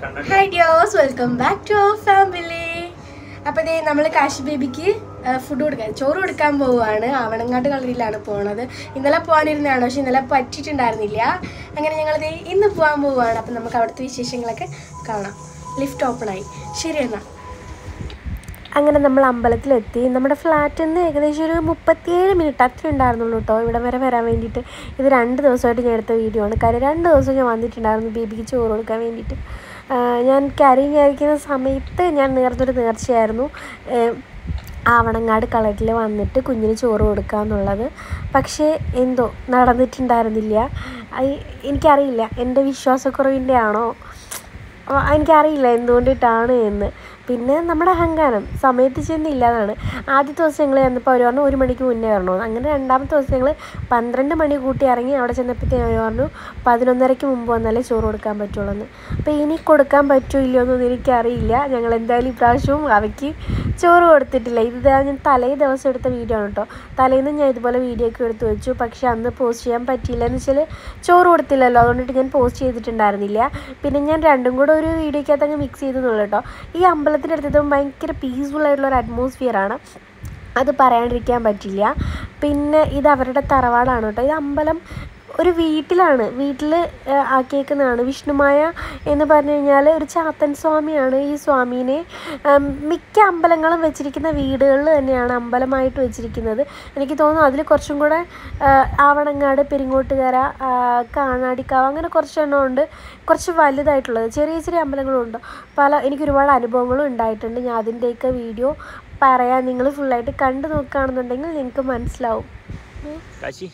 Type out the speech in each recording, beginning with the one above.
Hi dears welcome back to our family അപ്പോൾ ദേ നമ്മൾ കാശി ബേബിക്ക് ഫുഡ് കൊടുക്കാൻ ചോറ് കൊടുക്കാൻ പോവുകയാണ് ആവണങ്ങാട്ട് കളരിയിലാണ് പോണത് ഇന്നലെ പോകാനിരുന്നതാണ് പക്ഷെ ഇന്നലെ പറ്റിയിട്ടുണ്ടായിരുന്നില്ല അങ്ങനെ ഞങ്ങൾ ദേ ഇന്ന് പോകാൻ പോവുകയാണ് അപ്പം നമുക്ക് അവിടുത്തെ വിശേഷങ്ങളൊക്കെ കാണാം ലിഫ്റ്റ് ഓപ്പൺ ആയി ശരി എന്നാൽ അങ്ങനെ നമ്മൾ അമ്പലത്തിലെത്തി നമ്മുടെ ഫ്ലാറ്റിൽ നിന്ന് ഏകദേശം ഒരു മുപ്പത്തിയേഴ് മിനിറ്റ് അത്രേ ഉണ്ടായിരുന്നുള്ളൂ കേട്ടോ ഇവിടെ വരെ വരാൻ വേണ്ടിയിട്ട് ഇത് രണ്ട് ദിവസമായിട്ട് ഞാൻ എടുത്ത വീഡിയോ ആണ് കാര്യം രണ്ട് ദിവസം ഞാൻ വന്നിട്ടുണ്ടായിരുന്നു ബേബിക്ക് ചോറ് കൊടുക്കാൻ വേണ്ടിയിട്ട് ആ, ഞാൻ കരിങ് കഴിക്കുന്ന സമയത്ത് ഞാൻ നേർന്നൊരു നേർച്ചയായിരുന്നു ഏ, ആവണങ്ങാട് കളരിൽ വന്നിട്ട് കുഞ്ഞിന് ചോറ് കൊടുക്കുക എന്നുള്ളത് പക്ഷേ എന്തോ നടന്നിട്ടുണ്ടായിരുന്നില്ല അത് എനിക്കറിയില്ല എൻ്റെ വിശ്വാസക്കുറവിൻ്റെ ആണോ ആ, എനിക്കറിയില്ല എന്തുകൊണ്ടിട്ടാണ് എന്ന് പിന്നെ നമ്മുടെ അഹങ്കാരം സമയത്ത് ചെന്നില്ല എന്നാണ് ആദ്യത്തെ ദിവസം ഞങ്ങൾ ചെന്നപ്പോൾ അവർ പറഞ്ഞു ഒരു മണിക്ക് മുന്നേ വരണമെന്ന് അങ്ങനെ രണ്ടാമത്തെ ദിവസം ഞങ്ങൾ പന്ത്രണ്ട് മണി കൂട്ടി ഇറങ്ങി അവിടെ ചെന്നപ്പോഴത്തേക്കും അവർ പറഞ്ഞു പതിനൊന്നരയ്ക്ക് മുമ്പ് വന്നാലേ ചോറ് കൊടുക്കാൻ പറ്റുള്ളൂ എന്ന് അപ്പോൾ ഇനി കൊടുക്കാൻ പറ്റുമോ ഇല്ലയോ എന്നൊന്നും എനിക്കറിയില്ല ഞങ്ങൾ എന്തായാലും ഇപ്രാവശ്യവും അവയ്ക്ക് ചോറ് കൊടുത്തിട്ടില്ല ഇത് ദാ ഞാൻ തലേ ദിവസം എടുത്ത വീഡിയോ ആണ് കേട്ടോ തലേന്ന് ഞാൻ ഇതുപോലെ വീഡിയോ ഒക്കെ എടുത്ത് വെച്ചു പക്ഷേ അന്ന് പോസ്റ്റ് ചെയ്യാൻ പറ്റിയില്ല എന്ന് വെച്ചാൽ ചോറ് കൊടുത്തില്ലല്ലോ അതുകൊണ്ടിട്ട് ഞാൻ പോസ്റ്റ് ചെയ്തിട്ടുണ്ടായിരുന്നില്ല പിന്നെ ഞാൻ രണ്ടും കൂടെ ഒരു വീഡിയോക്കകത്ത് അങ്ങ് മിക്സ് ചെയ്തെന്നുള്ളൂ കേട്ടോ ഈ അമ്പലത്തിൻ്റെ അടുത്തത് ഭയങ്കര പീസ്ഫുൾ ആയിട്ടുള്ള ഒരു അറ്റ്മോസ്ഫിയർ ആണ് അത് പറയാണ്ടിരിക്കാൻ പറ്റില്ല പിന്നെ ഇത് അവരുടെ തറവാടാണ് കേട്ടോ ഇത് അമ്പലം ഒരു വീട്ടിലാണ് വീട്ടിൽ ആക്കിയേക്കുന്നതാണ് വിഷ്ണുമായ എന്ന് പറഞ്ഞു കഴിഞ്ഞാൽ ഒരു ചാത്തൻ സ്വാമിയാണ് ഈ സ്വാമീനെ ഉം, മിക്ക അമ്പലങ്ങളും വെച്ചിരിക്കുന്ന വീടുകളിൽ തന്നെയാണ് അമ്പലമായിട്ട് വെച്ചിരിക്കുന്നത് എനിക്ക് തോന്നുന്നു അതിൽ കുറച്ചും കൂടെ ആ, ആവണങ്ങാട് പെരിങ്ങോട്ടുകര ആ, കാണാടിക്കാവ് അങ്ങനെ കുറച്ചെണ്ണം ഉണ്ട് കുറച്ച് വലുതായിട്ടുള്ളത് ചെറിയ ചെറിയ അമ്പലങ്ങളുണ്ട് പല എനിക്ക് ഒരുപാട് അനുഭവങ്ങളും ഉണ്ടായിട്ടുണ്ട് ഞാൻ അതിൻ്റെയൊക്കെ വീഡിയോ പറയാൻ നിങ്ങൾ ഫുള്ളായിട്ട് കണ്ടു നോക്കുകയാണെന്നുണ്ടെങ്കിൽ നിങ്ങൾക്ക് മനസ്സിലാവും ഉം. കാശി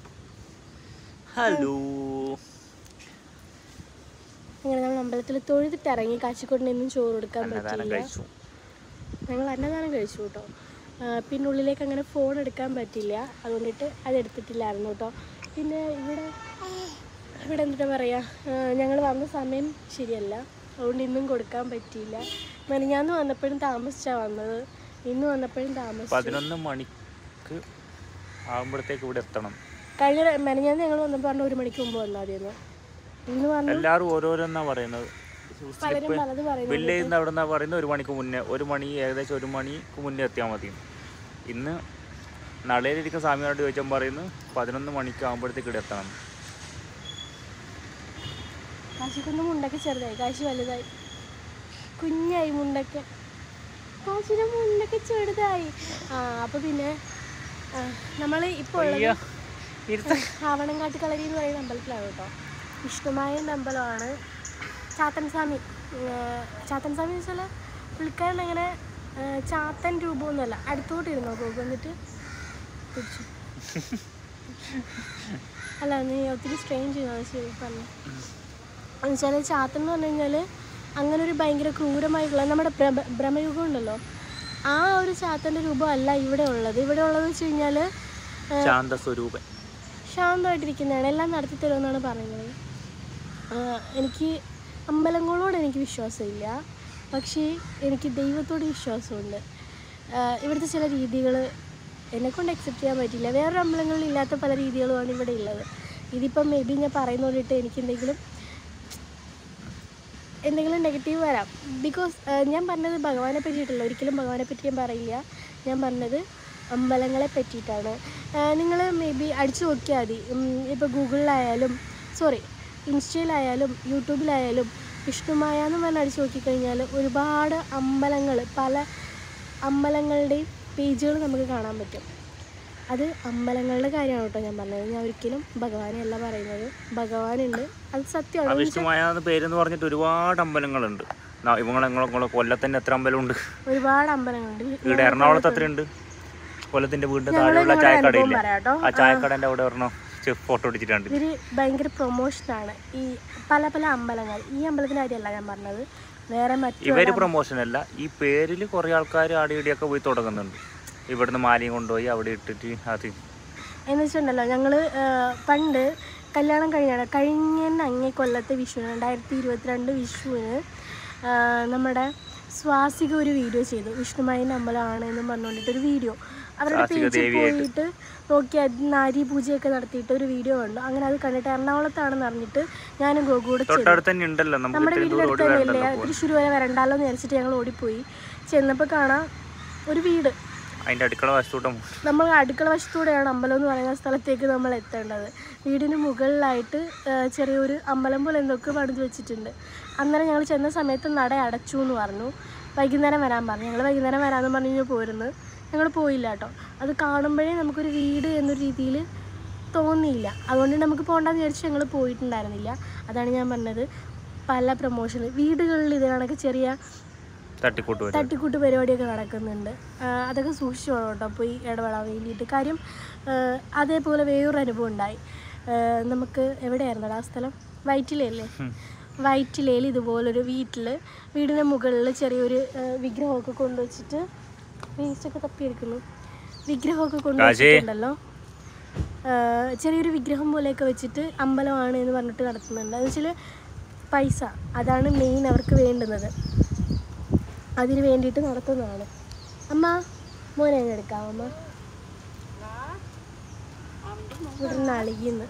ഹലോ അങ്ങനെ നമ്മൾ അമ്പലത്തിൽ തൊഴുതിട്ട് ഇറങ്ങി കാച്ചിക്കോട്ടിന് ഇന്നും ചോറ് കൊടുക്കാൻ അന്നദാനം പറ്റിയില്ല കഴിച്ചു ഞങ്ങൾ അന്നദാനം കഴിച്ചു കേട്ടോ ആ, പിന്നെ ഉള്ളിലേക്ക് അങ്ങനെ ഫോൺ എടുക്കാൻ പറ്റില്ല അതുകൊണ്ടിട്ട് അത് എടുത്തിട്ടില്ലായിരുന്നു കേട്ടോ പിന്നെ ഇവിടെ ഇവിടെ എന്താ പറയുക ഞങ്ങൾ വന്ന സമയം ശരിയല്ല അതുകൊണ്ട് ഇന്നും കൊടുക്കാൻ പറ്റിയില്ല മെനഞ്ഞാന്ന് വന്നപ്പോഴും താമസിച്ചാണ് വന്നത് ഇന്ന് വന്നപ്പോഴും താമസിച്ചു പതിനൊന്ന് മണിക്ക് ആകുമ്പോഴത്തേക്ക് ഇവിടെ എത്തണം കഴിഞ്ഞ മെനഞ്ഞാന്ന് ഞങ്ങൾ വന്നപ്പോൾ പറഞ്ഞു ഒരു മണിക്ക് മുമ്പ് വന്നാൽ മതിയെന്ന് ഇന്ന് പറഞ്ഞു എല്ലാവരും ഓരോരോന്നാ പറയുന്നത് പലരും പലത് പറയുന്നു വില്ലേജിൽ നിന്ന് അവിടെ നിന്നാ പറയുന്നത് ഒരു മണിക്ക് മുന്നേ ഒരു മണി ഏകദേശം ഒരു മണിക്ക് മുന്നേ എത്തിയാൽ മതി ഇന്ന് നളയിലിരിക്കുന്ന സ്വാമിയോട് ചോദിച്ചാൽ പറയുന്നു പതിനൊന്ന് മണിക്ക് ആകുമ്പോഴത്തേക്ക് ഇവിടെ എത്തണം കാശിക്കൊന്ന് മുണ്ടൊക്കെ ചെറുതായി കാശി വലുതായി കുഞ്ഞായി മുണ്ടൊക്കെ കാശിയുടെ മുണ്ടൊക്കെ ചെറുതായി ആ അപ്പോൾ പിന്നെ നമ്മൾ ഇപ്പോൾ ഉള്ളത് അയ്യോ ഇരുത്ത ആവണങ്കാട്ട് കളരി എന്ന് പറയുന്ന അമ്പലത്തിലാണ് കേട്ടോ വിഷ്ണുമായൻ്റെ അമ്പലമാണ് ചാത്തൻ സ്വാമി ആ, ചാത്തൻ സ്വാമി എന്ന് വെച്ചാൽ പുള്ളിക്കാരൻ അങ്ങനെ ആ, ചാത്തൻ രൂപമൊന്നുമല്ല അടുത്തോട്ട് ഇരുന്നോ പോകും എന്നിട്ട് പിടിച്ചു അല്ല നീ ഒത്തിരി സ്ട്രെയിൻ ചെയ്യുന്നത് ശരി പറഞ്ഞു എന്നുവെച്ചാൽ ചാത്തൻ എന്ന് പറഞ്ഞു കഴിഞ്ഞാൽ അങ്ങനെ ഒരു ഭയങ്കര ക്രൂരമായിട്ടുള്ള നമ്മുടെ ഭ്രമ ഭ്രമയുഗം ഉണ്ടല്ലോ ആ ഒരു ചാത്തൻ്റെ രൂപമല്ല ഇവിടെ ഉള്ളത് ഇവിടെ ഉള്ളതെന്ന് വെച്ച് കഴിഞ്ഞാൽ ശാന്ത സ്വരൂപൻ ശാന്തമായിട്ടിരിക്കുന്നതാണ് എല്ലാം നടത്തി തരുമെന്നാണ് പറയുന്നത് ആ, എനിക്ക് അമ്പലങ്ങളോട് എനിക്ക് വിശ്വാസമില്ല പക്ഷേ എനിക്ക് ദൈവത്തോട് വിശ്വാസമുണ്ട് ആ, ഇവിടുത്തെ ചില രീതികൾ എന്നെക്കൊണ്ട് അക്സെപ്റ്റ് ചെയ്യാൻ പറ്റില്ല വേറൊരു അമ്പലങ്ങളിൽ ഇല്ലാത്ത പല രീതികളുമാണ് ഇവിടെ ഉള്ളത് ഇതിപ്പം മേ ബി ഞാൻ പറയുന്നതുകൊണ്ടിട്ട് എനിക്ക് എന്തെങ്കിലും എന്തെങ്കിലും നെഗറ്റീവ് വരാം ബിക്കോസ് ഞാൻ പറഞ്ഞത് ഭഗവാനെ പറ്റിയിട്ടല്ല ഒരിക്കലും ഭഗവാനെ പറ്റി ഞാൻ പറയില്ല ഞാൻ പറഞ്ഞത് അമ്പലങ്ങളെ പറ്റിയിട്ടാണ് നിങ്ങൾ മേ ബി അടിച്ചു നോക്കിയാൽ മതി ഇപ്പോൾ ഗൂഗിളിലായാലും സോറി ഇൻസ്റ്റയിലായാലും യൂട്യൂബിലായാലും വിഷ്ണുമായ എന്ന് പറഞ്ഞ് അടിച്ചു നോക്കിക്കഴിഞ്ഞാൽ ഒരുപാട് അമ്പലങ്ങൾ പല അമ്പലങ്ങളുടെയും പേജുകൾ നമുക്ക് കാണാൻ പറ്റും അത് അമ്പലങ്ങളുടെ കാര്യമാണ് കേട്ടോ ഞാൻ പറഞ്ഞത് ഞാൻ ഒരിക്കലും ഭഗവാനെ അല്ല പറയുന്നത് ഭഗവാനുണ്ട് അത് സത്യമാണ് അവിഷ്ണുമായ പേരെന്ന് പറഞ്ഞിട്ട് ഒരുപാട് അമ്പലങ്ങളുണ്ട് ന- ഇവങ്ങളെ ഇങ്ങളെ ഇങ്ങളെ കൊല്ലത്തന്നെ എത്ര അമ്പലമുണ്ട് ഒരുപാട് അമ്പലങ്ങളുണ്ട് ഇവിടെ എറണാകുളത്ത് എത്രയുണ്ട് കൊല്ലത്തിന്റെ വീടിന്റെ ഞങ്ങള് താഴെയുള്ള ഞങ്ങളുടെ അനുഭവം ചായക്കടയില്ലേ പറയാട്ടോ ആ ചായക്കടന്റെ അവിടെ ഒരെണ്ണം ഫോട്ടോ അടിച്ചിട്ടുണ്ട് ഇവര് ഭയങ്കര പ്രൊമോഷനാണ് ഈ പല പല അമ്പലങ്ങൾ ഈ അമ്പലത്തിന്റെ കാര്യമല്ല ഞാൻ പറഞ്ഞത് വേറെ മറ്റു ഇവര് പ്രൊമോഷൻ അല്ല ഈ പേരിൽ കുറെ ആൾക്കാർ ആടി ഇടിയൊക്കെ പോയി തുടങ്ങുന്നുണ്ട് ഇവിടുന്ന് മാലയും കൊണ്ടുപോയി അവിടെ ഇട്ടിട്ട് അത് എന്ന് വെച്ചിട്ടുണ്ടല്ലോ ഞങ്ങൾ പണ്ട് കല്യാണം കഴിഞ്ഞാണ് കഴിഞ്ഞ അങ്ങേ കൊല്ലത്തെ വിഷുവിന് രണ്ടായിരത്തി ഇരുപത്തിരണ്ട് വിഷുവിന് ആ, നമ്മുടെ സ്വാസിക ഒരു വീഡിയോ ചെയ്തു വിഷ്ണുമായിൻ്റെ അമ്പലമാണ് എന്ന് പറഞ്ഞുകൊണ്ടിട്ടൊരു വീഡിയോ അവരുടെ സാഹസിക പേജിൽ ദേവിയായിട്ട്. പോയിട്ട് നോക്കി അത് നാരി പൂജയൊക്കെ നടത്തിയിട്ട് ഒരു വീഡിയോ കണ്ടു അങ്ങനെ അത് കണ്ടിട്ട് എറണാകുളത്താണെന്ന് അറിഞ്ഞിട്ട് ഞാനും ഗോകു കൂടെ ചെന്നു തൊട്ടടുത്ത് തന്നെ ഉണ്ടല്ലോ നമുക്ക് നമ്മുടെ ഇത്രയും വീടിൻ്റെ ദൂരം അടുത്ത് ഓടി തന്നെയല്ലേ വരണ്ടല്ലോ പോവാൻ. തൃശ്ശൂർ വരെ വരണ്ടാലോ എന്ന് വിചാരിച്ചിട്ട് ഞങ്ങൾ ഓടിപ്പോയി ചെന്നപ്പോൾ കാണാം ഒരു വീട് അതിന്റെ അടുക്കള വശത്തോട്ടം നമ്മൾ അടുക്കള വശത്തൂടെയാണ് അമ്പലം എന്ന് പറയുന്ന സ്ഥലത്തേക്ക് നമ്മൾ എത്തേണ്ടത് വീടിന് മുകളിലായിട്ട് ആ, ചെറിയൊരു അമ്പലം പോലെ എന്തൊക്കെ പണിത് വെച്ചിട്ടുണ്ട് അന്നേരം ഞങ്ങൾ ചെന്ന സമയത്ത് നട അടച്ചു എന്ന് പറഞ്ഞു വൈകുന്നേരം വരാൻ പറഞ്ഞു ഞങ്ങൾ വൈകുന്നേരം വരാമെന്ന് പറഞ്ഞു കഴിഞ്ഞാൽ പോരുന്നു ഞങ്ങൾ പോയില്ല കേട്ടോ അത് കാണുമ്പോഴേ നമുക്കൊരു വീട് എന്നൊരു രീതിയിൽ തോന്നിയില്ല അതുകൊണ്ട് നമുക്ക് പോകണ്ടെന്ന് വിചാരിച്ച് ഞങ്ങൾ പോയിട്ടുണ്ടായിരുന്നില്ല അതാണ് ഞാൻ പറഞ്ഞത് പല പ്രൊമോഷൻ വീടുകളിൽ ഇത് കണക്ക് ചെറിയ തട്ടിക്കൂട്ട് വരും തട്ടിക്കൂട്ട് പരിപാടിയൊക്കെ നടക്കുന്നുണ്ട് ആ, അതൊക്കെ സൂക്ഷിച്ചു വേണം കേട്ടോ പോയി ഇടപെടാൻ വേണ്ടിയിട്ട് കാര്യം ആ, അതേപോലെ വേറൊരു അനുഭവം ഉണ്ടായി ആ, നമുക്ക് എവിടെയായിരുന്നു ആ സ്ഥലം വൈറ്റിലയല്ലേ വൈറ്റിലയിൽ ഇതുപോലൊരു വീട്ടിൽ വീടിന് മുകളിൽ ചെറിയൊരു ആ, വിഗ്രഹമൊക്കെ കൊണ്ടുവച്ചിട്ട് വേസ്റ്റൊക്കെ തപ്പിയെടുക്കുന്നു വിഗ്രഹമൊക്കെ കൊണ്ടുവച്ചിട്ടുണ്ടല്ലോ ആ, ചെറിയൊരു വിഗ്രഹം പോലെയൊക്കെ വെച്ചിട്ട് അമ്പലമാണ് എന്ന് പറഞ്ഞിട്ട് നടത്തുന്നുണ്ട് എന്ന് വെച്ചാൽ പൈസ അതാണ് മെയിൻ അവർക്ക് വേണ്ടുന്നത് അതിന് വേണ്ടിയിട്ട് നടത്തുന്നതാണ് അമ്മ മോനെ അങ്ങ് എടുക്കാം അമ്മ ഇവിടെ നിന്ന് അളിയുന്നു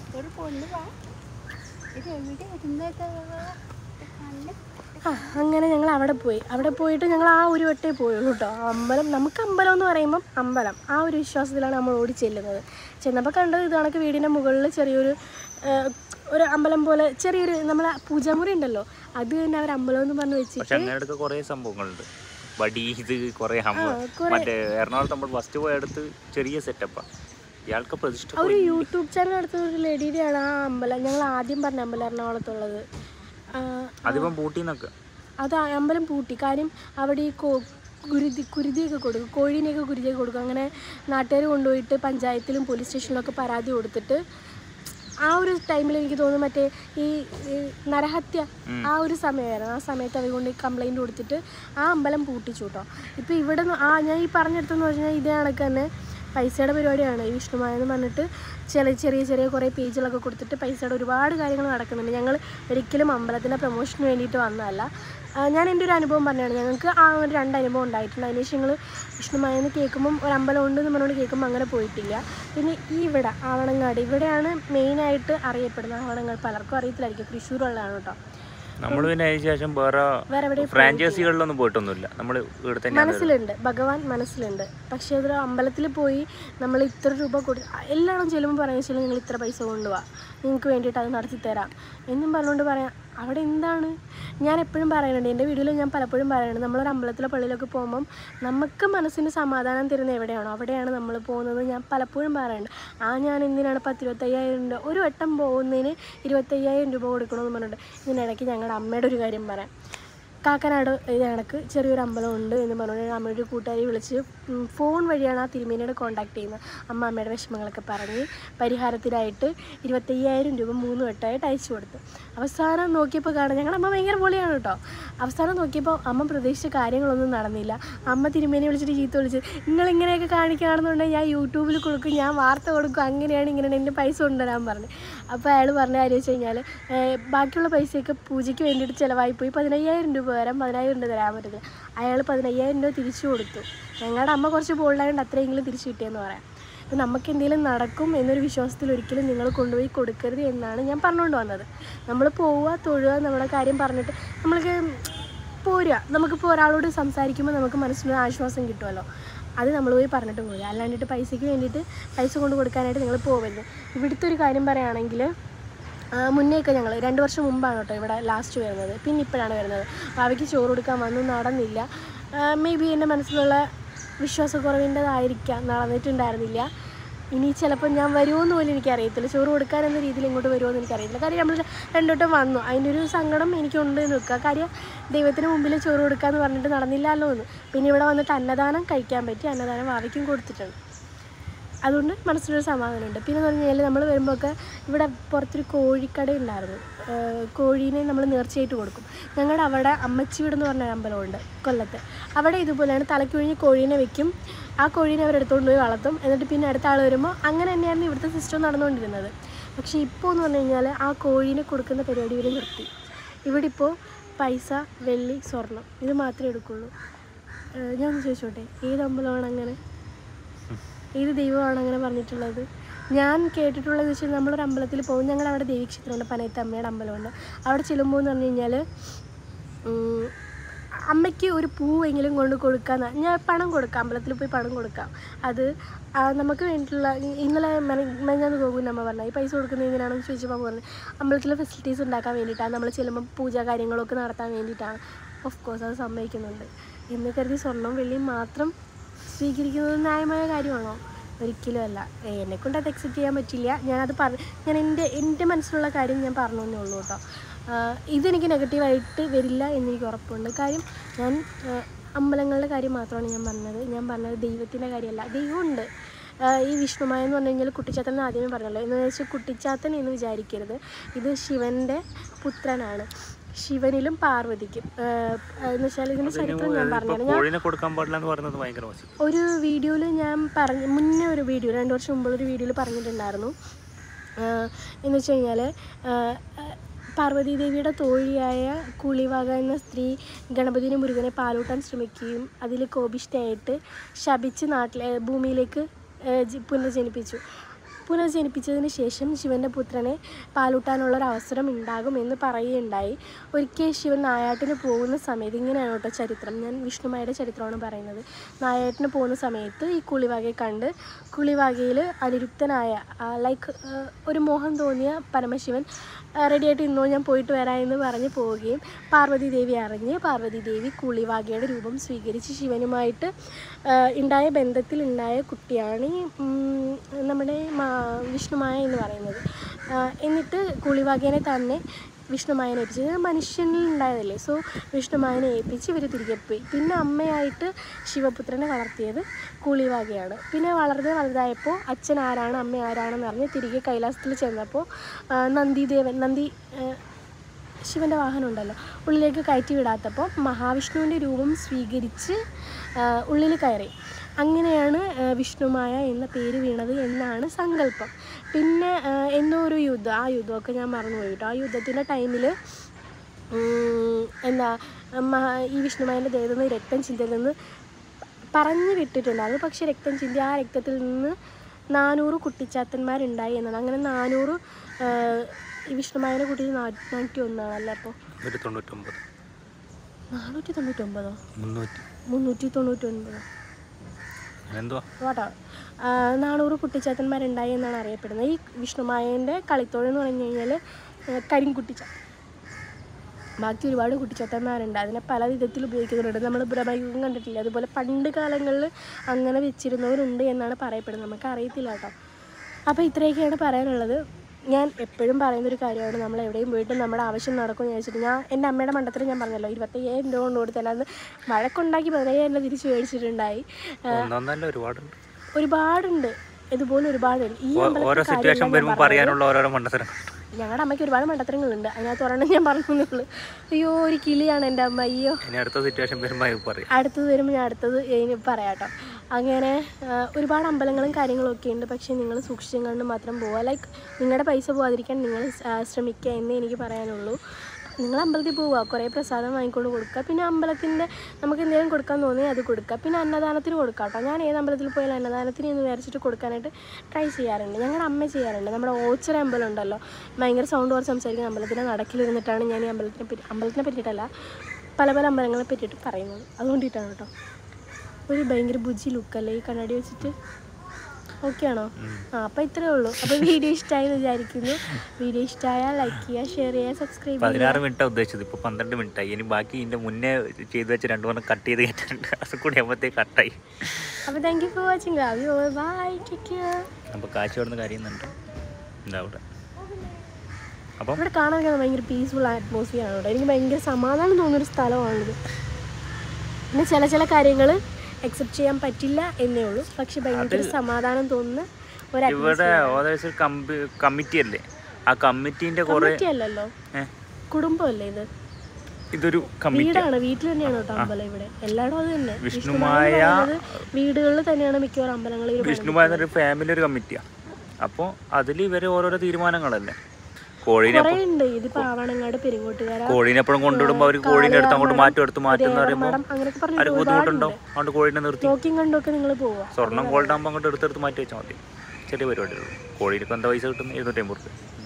ആ അങ്ങനെ ഞങ്ങൾ അവിടെ പോയി അവിടെ പോയിട്ട് ഞങ്ങൾ ആ ഒരു വട്ടേ പോയുള്ളൂ കേട്ടോ അമ്പലം നമുക്ക് അമ്പലം എന്ന് പറയുമ്പം അമ്പലം ആ ഒരു വിശ്വാസത്തിലാണ് നമ്മൾ ഓടി ചെല്ലുന്നത് ചെന്നപ്പോൾ കണ്ടത് ഇത് കണക്ക് വീടിൻ്റെ മുകളിൽ ചെറിയൊരു ആ, ഒരു അമ്പലം പോലെ ചെറിയൊരു നമ്മളെ പൂജാമുറി ഉണ്ടല്ലോ അത് തന്നെ അവർ അമ്പലം എന്ന് പറഞ്ഞ് വെച്ചിട്ട് പക്ഷെ അങ്ങനെയൊക്കെ കുറേ സംഭവങ്ങളുണ്ട് വടി ഇത് കുറേ ഹമ്മ കുറേ- മറ്റേ എറണാകുളത്ത് നമ്മൾ ഫസ്റ്റ് പോയ അടുത്ത് ചെറിയ സെറ്റപ്പാ ഇയാൾക്ക് പ്രതിഷ്ഠ ഒരു യൂട്യൂബ് ചാനൽ നടത്തുന്ന ഒരു ലേഡിയുടെയാണ് ആ അമ്പലം ഞങ്ങൾ ആദ്യം പറഞ്ഞ അമ്പലം എറണാകുളത്തുള്ളത് ആ, അതിപ്പം പൂട്ടിന്നൊക്കെ അത് ആ അമ്പലം പൂട്ടി കാര്യം അവിടെ ഈ കോ കുരുതി കുരുതിയൊക്കെ കൊടുക്കും കോഴീനെയൊക്കെ കുരുതിയൊക്കെ കൊടുക്കും അങ്ങനെ നാട്ടുകാർ കൊണ്ടുപോയിട്ട് പഞ്ചായത്തിലും പോലീസ് സ്റ്റേഷനിലൊക്കെ പരാതി കൊടുത്തിട്ട് ആ ഒരു ടൈമിൽ എനിക്ക് തോന്നുന്നു മറ്റേ ഈ ഈ നരഹത്യ ആ ഒരു സമയമായിരുന്നു ആ സമയത്ത് അവർ കൊണ്ട് കംപ്ലൈൻറ്റ് കൊടുത്തിട്ട് ആ അമ്പലം പൂട്ടിച്ചു കേട്ടോ ഇപ്പോൾ ഇവിടെ നിന്ന് ആ ഞാൻ ഈ പറഞ്ഞെടുത്തെന്ന് പറഞ്ഞാൽ ഇതേ കണക്ക് തന്നെ പൈസയുടെ പരിപാടിയാണ് ഈ വിഷ്ണുമായ എന്ന് പറഞ്ഞിട്ട് ചെറിയ ചെറിയ ചെറിയ കുറേ പേജുകളൊക്കെ കൊടുത്തിട്ട് പൈസയുടെ ഒരുപാട് കാര്യങ്ങൾ നടക്കുന്നുണ്ട് ഞങ്ങൾ ഒരിക്കലും അമ്പലത്തിൻ്റെ പ്രൊമോഷന് വേണ്ടിയിട്ട് വന്നതല്ല ആ, ഞാൻ എൻ്റെ ഒരു അനുഭവം പറഞ്ഞതാണ് ഞങ്ങൾക്ക് ആ ഒരു രണ്ട് അനുഭവം ഉണ്ടായിട്ടുണ്ട് അതിന് ശേഷം ഞങ്ങൾ വിഷ്ണുമായ എന്ന് കേൾക്കുമ്പം ഒരു അമ്പലം ഉണ്ടെന്ന് പറഞ്ഞുകൊണ്ട് കേൾക്കുമ്പോൾ അങ്ങനെ പോയിട്ടില്ല പിന്നെ ഈ ഇവിടെ ആവണങ്ങാട് ഇവിടെയാണ് മെയിനായിട്ട് അറിയപ്പെടുന്നത് ആവണങ്ങാട് പലർക്കും അറിയത്തില്ലായിരിക്കും തൃശ്ശൂരുള്ളതാണ് കേട്ടോ നമ്മൾ പിന്നെ അതിന് ശേഷം വേറെ വേറെ എവിടെ ഫ്രാഞ്ചൈസികളിലൊന്നും പോയിട്ടൊന്നുമില്ല നമ്മൾ ഇവിടെ തന്നെയാണ് മനസ്സിലുണ്ട് ഭഗവാൻ മനസ്സിലുണ്ട് പക്ഷേ അതൊരു അമ്പലത്തിൽ പോയി നമ്മൾ ഇത്ര രൂപ കൊടു എല്ലായിടും ചെല്ലുമ്പോൾ പറയുന്ന വെച്ചാൽ നിങ്ങൾ ഇത്ര പൈസ കൊണ്ടുപോവാ നിങ്ങൾക്ക് വേണ്ടിയിട്ട് അത് നടത്തി തരാം എന്നും പറഞ്ഞുകൊണ്ട് പറയാം അവിടെ എന്താണ് ഞാൻ എപ്പോഴും പറയുന്നുണ്ട് എൻ്റെ വീഡിയോയിൽ ഞാൻ പലപ്പോഴും പറയുന്നുണ്ട് നമ്മളൊരു അമ്പലത്തിലോ പള്ളിയിലൊക്കെ പോകുമ്പം നമുക്ക് മനസ്സിന് സമാധാനം തരുന്ന എവിടെയാണോ അവിടെയാണ് നമ്മൾ പോകുന്നത് ഞാൻ പലപ്പോഴും പറയുന്നുണ്ട് ആ ഞാൻ എന്തിനാണ് പത്ത് ഇരുപത്തയ്യായിരം രൂപ ഒരു വട്ടം പോകുന്നതിന് ഇരുപത്തയ്യായിരം രൂപ കൊടുക്കണമെന്ന് പറഞ്ഞിട്ട് ഇതിനിടയ്ക്ക് ഞങ്ങളുടെ അമ്മയുടെ ഒരു കാര്യം പറയാം കാക്കനാട് ഇത് കണക്ക് ചെറിയൊരു അമ്പലം ഉണ്ട് എന്ന് പറഞ്ഞുകൊണ്ട് അമ്മയുടെ ഒരു കൂട്ടുകാരി വിളിച്ച് ഉം, ഫോൺ വഴിയാണ് ആ തിരുമേനിയോട് കോൺടാക്ട് ചെയ്യുന്നത് അമ്മ അമ്മയുടെ വിഷമങ്ങളൊക്കെ പറഞ്ഞ് പരിഹാരത്തിനായിട്ട് ഇരുപത്തയ്യായിരം രൂപ മൂന്ന് വട്ടമായിട്ട് അയച്ചു കൊടുത്തു അവസാനം നോക്കിയപ്പോൾ കാണാം ഞങ്ങളുടെ അമ്മ ഭയങ്കര പൊളിയാണ് കേട്ടോ അവസാനം നോക്കിയപ്പോൾ അമ്മ പ്രതീക്ഷിച്ച കാര്യങ്ങളൊന്നും നടന്നില്ല അമ്മ തിരുമേനി വിളിച്ചിട്ട് ചീത്ത വിളിച്ച് നിങ്ങളിങ്ങനെയൊക്കെ കാണിക്കുകയാണെന്നുണ്ടെങ്കിൽ ഞാൻ യൂട്യൂബിൽ കൊടുക്കും ഞാൻ വാർത്ത കൊടുക്കും അങ്ങനെയാണ് ഇങ്ങനെയാണ് എൻ്റെ പൈസ കൊണ്ടുവരാൻ പറഞ്ഞു അപ്പോൾ അയാൾ പറഞ്ഞ കാര്യം വെച്ച് കഴിഞ്ഞാൽ ബാക്കിയുള്ള പൈസയൊക്കെ പൂജയ്ക്ക് വേണ്ടിയിട്ട് ചിലവായി പോയി പതിനയ്യായിരം രൂപ വരാൻ പതിനായിരം രൂപ തരാൻ പറ്റില്ല അയാൾ പതിനയ്യായിരം രൂപ തിരിച്ചു കൊടുത്തു ഞങ്ങളുടെ അമ്മ കുറച്ച് ബോൾഡായതുകൊണ്ട് അത്രയെങ്കിലും തിരിച്ചു കിട്ടിയെന്ന് പറയാം അപ്പോൾ നമുക്ക് എന്തെങ്കിലും നടക്കും എന്നൊരു വിശ്വാസത്തിൽ ഒരിക്കലും നിങ്ങൾ കൊണ്ടുപോയി കൊടുക്കരുത് എന്നാണ് ഞാൻ പറഞ്ഞുകൊണ്ട് വന്നത് നമ്മൾ പോവുക തൊഴുക നമ്മുടെ കാര്യം പറഞ്ഞിട്ട് നമ്മൾക്ക് പോരുക നമുക്കിപ്പോൾ ഒരാളോട് സംസാരിക്കുമ്പോൾ നമുക്ക് മനസ്സിനൊരു ആശ്വാസം കിട്ടുമല്ലോ അത് നമ്മൾ പോയി പറഞ്ഞിട്ട് പോരുക അല്ലാണ്ടിട്ട് പൈസയ്ക്ക് വേണ്ടിയിട്ട് പൈസ കൊണ്ട് കൊടുക്കാനായിട്ട് നിങ്ങൾ പോകരുത് ഇവിടുത്തെ ഒരു കാര്യം പറയുകയാണെങ്കിൽ ആ, മുന്നേയൊക്കെ ഞങ്ങൾ രണ്ട് വർഷം മുമ്പാണ് കേട്ടോ ഇവിടെ ലാസ്റ്റ് വരുന്നത് പിന്നെ ഇപ്പോഴാണ് വരുന്നത് ഭാവിക്ക് ചോറ് കൊടുക്കാൻ വന്നു നടന്നില്ല മേ ബി എൻ്റെ മനസ്സിലുള്ള വിശ്വാസക്കുറവിൻ്റെതായിരിക്കാം നടന്നിട്ടുണ്ടായിരുന്നില്ല ഇനി ചിലപ്പോൾ ഞാൻ വരുമോയെന്ന് പോലും എനിക്കറിയത്തില്ല ചോറ് കൊടുക്കാൻ എന്ന രീതിയിൽ ഇങ്ങോട്ട് വരുമോ എന്ന് എനിക്കറിയത്തില്ല കാര്യം നമ്മൾ രണ്ടോട്ടം വന്നു അതിൻ്റെ ഒരു സങ്കടം എനിക്കുണ്ട് എന്ന് വെക്കുക കാര്യം ദൈവത്തിന് മുമ്പിൽ ചോറ് കൊടുക്കാമെന്ന് പറഞ്ഞിട്ട് നടന്നില്ലല്ലോ എന്ന് പിന്നെ ഇവിടെ വന്നിട്ട് അന്നദാനം കഴിക്കാൻ പറ്റി അന്നദാനം ഭാവിക്കും കൊടുത്തിട്ടുണ്ട് അതുകൊണ്ട് മനസ്സിലൊരു സമാധാനമുണ്ട് പിന്നെ എന്ന് പറഞ്ഞു കഴിഞ്ഞാൽ നമ്മൾ വരുമ്പോഴൊക്കെ ഇവിടെ പുറത്തൊരു കോഴിക്കട ഉണ്ടായിരുന്നു ഏഹ് കോഴീനെ നമ്മൾ നേർച്ചയായിട്ട് കൊടുക്കും ഞങ്ങളുടെ അവിടെ അമ്മച്ചി വീട് എന്ന് പറഞ്ഞ ഒരു അമ്പലമുണ്ട് കൊല്ലത്ത് അവിടെ ഇതുപോലെയാണ് തലക്കൊഴിഞ്ഞ് കോഴീനെ വെക്കും ആ കോഴീനെ അവരെടുത്തുകൊണ്ട് പോയി വളർത്തും എന്നിട്ട് പിന്നെ അടുത്ത ആൾ വരുമ്പോൾ അങ്ങനെ തന്നെയായിരുന്നു ഇവിടുത്തെ സിസ്റ്റം നടന്നുകൊണ്ടിരുന്നത് പക്ഷേ ഇപ്പോൾ എന്ന് പറഞ്ഞു കഴിഞ്ഞാൽ ആ കോഴീനെ കൊടുക്കുന്ന പരിപാടി ഇവർ നിർത്തി ഇവിടെ ഇപ്പോൾ പൈസ വെള്ളി സ്വർണം ഇത് മാത്രമേ എടുക്കുള്ളൂ ഏഹ് ഞാൻ ഒന്ന് ചോദിച്ചോട്ടെ ഏത് അമ്പലമാണ് അങ്ങനെ ഏത് ദൈവമാണ് അങ്ങനെ പറഞ്ഞിട്ടുള്ളത് ഞാൻ കേട്ടിട്ടുള്ളത് വെച്ചാൽ നമ്മളൊരു അമ്പലത്തിൽ പോകും ഞങ്ങളുടെ അവിടെ ദേവീക്ഷേത്രമുണ്ട് പനയത്ത് അമ്മയുടെ അമ്പലമുണ്ട് അവിടെ ചെല്ലുമ്പോൾ എന്ന് പറഞ്ഞു കഴിഞ്ഞാൽ ഉം, അമ്മയ്ക്ക് ഒരു പൂവെങ്കിലും കൊണ്ട് കൊടുക്കാൻ ഞാൻ പണം കൊടുക്കാം അമ്പലത്തിൽ പോയി പണം കൊടുക്കാം അത് ആ, നമുക്ക് വേണ്ടിയിട്ടുള്ള ഇ- ഇന്നലെ മെഞ്ഞാന്ന് പോകും അമ്മ പറഞ്ഞു ഈ പൈസ കൊടുക്കുന്നത് എങ്ങനെയാണെന്ന് ചോദിച്ചപ്പോൾ പറഞ്ഞു അമ്പലത്തിലെ ഫെസിലിറ്റീസ് ഉണ്ടാക്കാൻ വേണ്ടിയിട്ടാണ് നമ്മൾ ചെല്ലുമ്പോൾ പൂജ കാര്യങ്ങളൊക്കെ നടത്താൻ വേണ്ടിയിട്ടാണ് ഓഫ് കോഴ്സ് അത് സമ്മതിക്കുന്നുണ്ട് എന്ന് കരുതി സ്വർണം വെള്ളിയും മാത്രം സ്വീകരിക്കുന്നത് ന്യായമായ കാര്യമാണോ ഒരിക്കലും അല്ല എന്നെ കൊണ്ട് അത് അക്സെപ്റ്റ് ചെയ്യാൻ പറ്റില്ല ഞാനത് പറ ഞാൻ എൻ്റെ എൻ്റെ മനസ്സിലുള്ള കാര്യം ഞാൻ പറഞ്ഞു എന്നേ ഉള്ളൂ കേട്ടോ ആഹ് ഇതെനിക്ക് നെഗറ്റീവായിട്ട് വരില്ല എന്നെനിക്ക് ഉറപ്പുണ്ട് കാര്യം ഞാൻ ആഹ് അമ്പലങ്ങളുടെ കാര്യം മാത്രമാണ് ഞാൻ പറഞ്ഞത് ഞാൻ പറഞ്ഞത് ദൈവത്തിൻ്റെ കാര്യമല്ല ദൈവമുണ്ട് ആഹ് ഈ വിഷ്ണുമായ എന്ന് പറഞ്ഞു കഴിഞ്ഞാൽ കുട്ടിച്ചാത്തൻ എന്ന് ആദ്യമേ പറഞ്ഞല്ലോ എന്ന് വെച്ചാൽ കുട്ടിച്ചാത്തൻ എന്ന് വിചാരിക്കരുത് ഇത് ശിവൻ്റെ പുത്രനാണ് ശിവനിലും പാർവതിക്കും ആഹ് എന്ന് വെച്ചാൽ ഇതിൻ്റെ ചരിത്രം ഞാൻ പറഞ്ഞുതരാം ഞാൻ കോഴിനെ കൊടുക്കാൻ പാടില്ല എന്ന് പറയുന്നത് ഭയങ്കര മോശം ഒരു വീഡിയോയിൽ ഞാൻ പറഞ്ഞ മുന്നേ ഒരു വീഡിയോ രണ്ട് വർഷം മുമ്പുള്ള ഒരു വീഡിയോയിൽ പറഞ്ഞിട്ടുണ്ടായിരുന്നു ആഹ് എന്ന് വെച്ച് കഴിഞ്ഞാൽ പാർവതി ദേവിയുടെ തോഴിയായ കുളിവാക എന്ന സ്ത്രീ ഗണപതിനെ മുരുകനെ പാലൂട്ടാൻ ശ്രമിക്കുകയും അതിൽ കോപിഷ്ഠയായിട്ട് ശപിച്ച് നാട്ടിലെ ഭൂമിയിലേക്ക് ആഹ് ജി- പുനർജനിപ്പിച്ചു പുനർജനിപ്പിച്ചതിന് ശേഷം ശിവൻ്റെ പുത്രനെ പാലൂട്ടാനുള്ള ഒരു അവസരം ഉണ്ടാകുമെന്ന് പറയുകയുണ്ടായി ഒരിക്കൽ ശിവൻ നായാട്ടിന് പോകുന്ന സമയത്ത് ഇങ്ങനെയാണ് കേട്ടോ ചരിത്രം ഞാൻ വിഷ്ണുമായുടെ ചരിത്രമാണ് പറയുന്നത് നായാട്ടിന് പോകുന്ന സമയത്ത് ഈ കുളിവാകയെ കണ്ട് കുളിവാകയിൽ അനിരുക്തനായ ലൈക്ക് ഒരു മോഹം തോന്നിയ പരമശിവൻ റെഡിയായിട്ട് ഇന്നോ ഞാൻ പോയിട്ട് വരാം എന്ന് പറഞ്ഞ് പോവുകയും പാർവതി ദേവി അറിഞ്ഞ് പാർവതി ദേവി കുളിവാകയുടെ രൂപം സ്വീകരിച്ച് ശിവനുമായിട്ട് ആ, ഉണ്ടായ ബന്ധത്തിൽ ഉണ്ടായ കുട്ടിയാണ് ഈ ഉം, നമ്മുടെ മാ- വിഷ്ണുമായ എന്ന് പറയുന്നത് ആ, എന്നിട്ട് കുളിവാകേനെ തന്നെ വിഷ്ണുമായനെ ഏൽപ്പിച്ചത് ഇത് മനുഷ്യനിൽ ഉണ്ടായതല്ലേ സോ വിഷ്ണുമായനെ ഏൽപ്പിച്ച് ഇവർ തിരികെ പോയി പിന്നെ അമ്മയായിട്ട് ശിവപുത്രനെ വളർത്തിയത് കൂളിവാകയാണ് പിന്നെ വളർന്ന് വലുതായപ്പോൾ അച്ഛൻ ആരാണ് അമ്മ ആരാണെന്ന് അറിഞ്ഞ് തിരികെ കൈലാസത്തിൽ ചെന്നപ്പോൾ ആ, നന്ദിദേവൻ നന്ദി ആ, ശിവൻ്റെ വാഹനം ഉണ്ടല്ലോ ഉള്ളിലേക്ക് കയറ്റി വിടാത്തപ്പോൾ മഹാവിഷ്ണുവിൻ്റെ രൂപം സ്വീകരിച്ച് ആ, ഉള്ളിൽ കയറി അങ്ങനെയാണ് ആ, വിഷ്ണുമായ എന്ന പേര് വീണത് എന്നാണ് സങ്കല്പം പിന്നെ ആ, എന്തോ ഒരു യുദ്ധം ആ യുദ്ധമൊക്കെ ഞാൻ മറന്നുപോയി കേട്ടോ ആ യുദ്ധത്തിൻ്റെ ടൈമിൽ എന്താ മഹാ ഈ വിഷ്ണുമായൻ്റെ ദേഹത്തു നിന്ന് രക്തം ചിന്തയിൽ പറഞ്ഞു വിട്ടിട്ടുണ്ടായിരുന്നു പക്ഷേ രക്തം ചിന്തി ആ രക്തത്തിൽ നിന്ന് നാനൂറ് കുട്ടിച്ചാത്തന്മാരുണ്ടായി എന്നാണ് അങ്ങനെ നാനൂറ് ആ, ഈ വിഷ്ണുമായനെ കൂട്ടി നാനൂറ്റി ഒന്നാണ് അല്ല അപ്പോൾ ഒരു തൊണ്ണൂറ്റൊമ്പത് നാനൂറ്റി തൊണ്ണൂറ്റൊമ്പതോ മുന്നൂറ്റി മുന്നൂറ്റി തൊണ്ണൂറ്റൊൻപതോ എന്തുവാ വാട്ടോ നാനൂറ് കുട്ടിച്ചാത്തന്മാരുണ്ടായി എന്നാണ് അറിയപ്പെടുന്നത് ഈ വിഷ്ണുമായൻ്റെ കളിത്തോഴെന്ന് പറഞ്ഞു കഴിഞ്ഞാൽ കരിങ്കുട്ടിച്ച ബാക്കി ഒരുപാട് കുട്ടിച്ചാത്തന്മാരുണ്ട് അതിനെ പല വിധത്തിൽ ഉപയോഗിക്കുന്നുണ്ട് നമ്മൾ ബ്രഹ്മയുഗം കണ്ടിട്ടില്ല അതുപോലെ പണ്ട് കാലങ്ങളിൽ അങ്ങനെ വെച്ചിരുന്നവരുണ്ട് എന്നാണ് പറയപ്പെടുന്നത് നമുക്ക് അറിയത്തില്ല കേട്ടോ അപ്പോൾ ഇത്രയൊക്കെയാണ് പറയാനുള്ളത് ഞാൻ എപ്പോഴും പറയുന്നൊരു കാര്യമാണ് നമ്മൾ എവിടെയും പോയിട്ട് നമ്മുടെ ആവശ്യം നടക്കുമെന്ന് ചോദിച്ചിട്ട് ഞാൻ എൻ്റെ അമ്മയുടെ മണ്ടത്തിൽ ഞാൻ പറഞ്ഞല്ലോ ഇരുപത്തയ്യായിരം രൂപ കൊണ്ട് കൊടുത്തല്ല അന്ന് വഴക്കുണ്ടാക്കി പതിനയ്യായിരം രൂപ തിരിച്ച് മേടിച്ചിട്ടുണ്ടായി ഒന്നൊന്നല്ല ഒരുപാടുണ്ട് ഒരുപാടുണ്ട് ഇതുപോലെ ഒരുപാടുണ്ട് ഈ ഓ- അമ്പലത്തിലെ ഓരോ കാര്യം സിറ്റുവേഷൻ ഞാൻ വരുമ്പോൾ പറഞ്ഞത്. പറയാനുള്ള ഓരോരോ മണ്ടത്തരം ഞങ്ങളുടെ അമ്മയ്ക്ക് ഒരുപാട് മണ്ടത്തരങ്ങളുണ്ട് അതിനകത്ത് ഒരെണ്ണം ഞാൻ പറഞ്ഞുള്ളൂ അയ്യോ ഒരു കിളിയാണ് എൻ്റെ അമ്മ അയ്യോ ഇനി അടുത്ത സിറ്റുവേഷൻ വരുമ്പോൾ അത് പറയാം അടുത്തത് വരുമ്പോൾ ഞാൻ അടുത്തത് ഇനി പറയാം കേട്ടോ അങ്ങനെ ആ, ഒരുപാട് അമ്പലങ്ങളും കാര്യങ്ങളും ഒക്കെ ഉണ്ട് പക്ഷേ നിങ്ങൾ സൂക്ഷിച്ചും കണ്ട് മാത്രം പോവുക ലൈക്ക് നിങ്ങളുടെ പൈസ പോകാതിരിക്കാൻ നിങ്ങൾ ആ, ശ്രമിക്കുക എന്നേ എനിക്ക് പറയാനുള്ളൂ നിങ്ങൾ അമ്പലത്തിൽ പോവുക കുറേ പ്രസാദം വാങ്ങിക്കൊണ്ട് കൊടുക്കുക പിന്നെ അമ്പലത്തിൻ്റെ നമുക്ക് എന്തെങ്കിലും കൊടുക്കാൻ തോന്നി അത് കൊടുക്കുക പിന്നെ അന്നദാനത്തിന് കൊടുക്കുക കേട്ടോ ഞാൻ ഏത് അമ്പലത്തിൽ പോയാലും അന്നദാനത്തിന് എന്ന് വിചാരിച്ചിട്ട് കൊടുക്കാനായിട്ട് ട്രൈ ചെയ്യാറുണ്ട് ഞങ്ങളുടെ അമ്മ ചെയ്യാറുണ്ട് നമ്മുടെ ഓച്ചറ അമ്പലം ഉണ്ടല്ലോ ഭയങ്കര സൗണ്ട് കുറച്ച് സംസാരിക്കുന്ന അമ്പലത്തിൻ്റെ നടക്കിലിരുന്നിട്ടാണ് ഞാൻ ഈ അമ്പലത്തിനെ പറ്റി അമ്പലത്തിനെ പറ്റിയിട്ടല്ല പല പല അമ്പലങ്ങളെ പറ്റിയിട്ട് പറയുന്നത് അതുകൊണ്ടിട്ടാണ് കേട്ടോ ഒരു ഭയങ്കര ബുജി ലുക്കല്ലേ ഈ കണ്ണാടി വെച്ചിട്ട് ഓക്കെ ആണോ ആ അപ്പോൾ ഇത്രേ ഉള്ളൂ അപ്പോൾ വീഡിയോ ഇഷ്ടമായി എന്ന് വിചാരിക്കുന്നു വീഡിയോ ഇഷ്ടമായാൽ ലൈക്ക് ചെയ്യുക ഷെയർ ചെയ്യുക സബ്സ്ക്രൈബ് ചെയ്യുക പതിനാറ് മിനിറ്റാണ് ഉദ്ദേശിച്ചത് ഇപ്പോൾ പന്ത്രണ്ട് മിനിറ്റായി ഇനി ബാക്കി ഇതിൻ്റെ മുന്നേ ചെയ്ത് വെച്ച് രണ്ടു മൂന്ന് കട്ട് ചെയ്ത് കേട്ടിട്ടുണ്ട് അത് കൂടി ആകുമ്പോഴത്തേക്ക് കട്ടായി അപ്പോൾ thank you for watching love you bye take care അപ്പോൾ കാശ് കൊടുന്ന് കരയുന്നുണ്ട് എന്താ അവിടെ അപ്പം ഇവിടെ കാണാനൊക്കെ ഭയങ്കര പീസ്ഫുൾ അറ്റ്മോസ്ഫിയർ ആണ് കേട്ടോ എനിക്ക് ഭയങ്കര സമാധാനം തോന്നുന്നൊരു സ്ഥലമാണിത് പിന്നെ ചില ചില കാര്യങ്ങൾ അക്സെപ്റ്റ് ചെയ്യാൻ പറ്റില്ല എന്നേ ഉള്ളൂ പക്ഷെ ഭയങ്കര സമാധാനം തോന്നുന്ന ഒരു ഇവിടെ ഏകദേശം കമ്പി കമ്മിറ്റി അല്ലേ ആ കമ്മിറ്റീൻ്റെ കുറേ കമ്മിറ്റി അല്ലല്ലോ ഏ, കുടുംബമല്ലേ ഇത് ഇതൊരു കമ്മിറ്റി വീടാണ് വീട്ടിൽ തന്നെയാണ് കേട്ടോ അമ്പലം ഇവിടെ എല്ലായിടും അത് തന്നെ വിഷ്ണുമായ വീടുകളിൽ തന്നെയാണ് മിക്കവാറും അമ്പലങ്ങളിൽ വിഷ്ണുമായ എന്നൊരു ഫാമിലി ഒരു കമ്മിറ്റിയാണ് അപ്പോൾ അതിൽ ഇവർ ഓരോരോ തീരുമാനങ്ങളല്ലേ കോഴീനെ കുറേ ഉണ്ട് ഇതിപ്പോ ആവണങ്ങാട് പെരുങ്ങോട്ടുകാര കോഴീനെ എപ്പോഴും കൊണ്ടുവിടുമ്പോൾ അവർ കോഴീനെ എടുത്ത് അങ്ങോട്ട് മാറ്റി എടുത്ത് മാറ്റുന്ന പറയുമ്പോൾ മഠം അങ്ങനെയൊക്കെ പറഞ്ഞു അവർക്ക് ബുദ്ധിമുട്ടുണ്ടാവും അതുകൊണ്ട് കോഴീനെ നിർത്തി നോക്കിയും കണ്ടൊക്കെ നിങ്ങൾ പോവാ സ്വർണ്ണം ഗോൾഡ് ആകുമ്പോൾ അങ്ങോട്ട് എടുത്തെടുത്ത് മാറ്റി വെച്ചാൽ മതി ചെറിയ പരിപാടിയുള്ളൂ കോഴീനിപ്പോൾ എന്താ പൈസ കിട്ടുന്നത് ഇരുന്നൂറ്റി അമ്പത് റുപ്യ